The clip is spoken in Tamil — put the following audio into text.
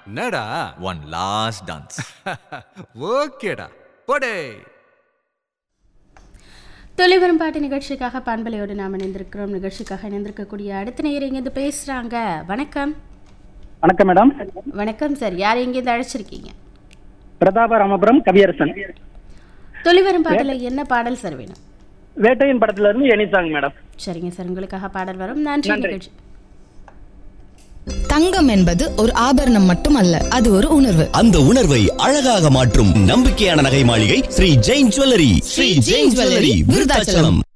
என்னடா ஒன் லாஸ்ட் டான்ஸ் ஓகேடா போடே தொலைவரும் பாட்டு நிகழ்ச்சிக்காக பண்பலையோடு நாம் இணைந்திருக்கிறோம் நிகழ்ச்சிக்காக இணைந்திருக்கக்கூடிய அடுத்த நேயர் இங்கேருந்து பேசுகிறாங்க வணக்கம் வணக்கம் மேடம் வணக்கம் சார் யார் இங்கேருந்து அழைச்சிருக்கீங்க பிரதாப ராமபுரம் கவியரசன் தொலைவரும் பாட்டில் என்ன பாடல் சார் வேணும் வேட்டையின் படத்துல இருந்து எனி சாங் மேடம் சரிங்க சார் உங்களுக்காக பாடல் வரும் நன்றி நன்றி. நிகழ்ச்சி தங்கம் என்பது ஒரு ஆபரணம் மட்டுமல்ல அது ஒரு உணர்வு அந்த உணர்வை அழகாக மாற்றும் நம்பிக்கையான நகை மாளிகை ஸ்ரீ ஜெயின் ஜுவல்லரி ஸ்ரீ ஜெயின் ஜுவல்லரி விருதாச்சலம்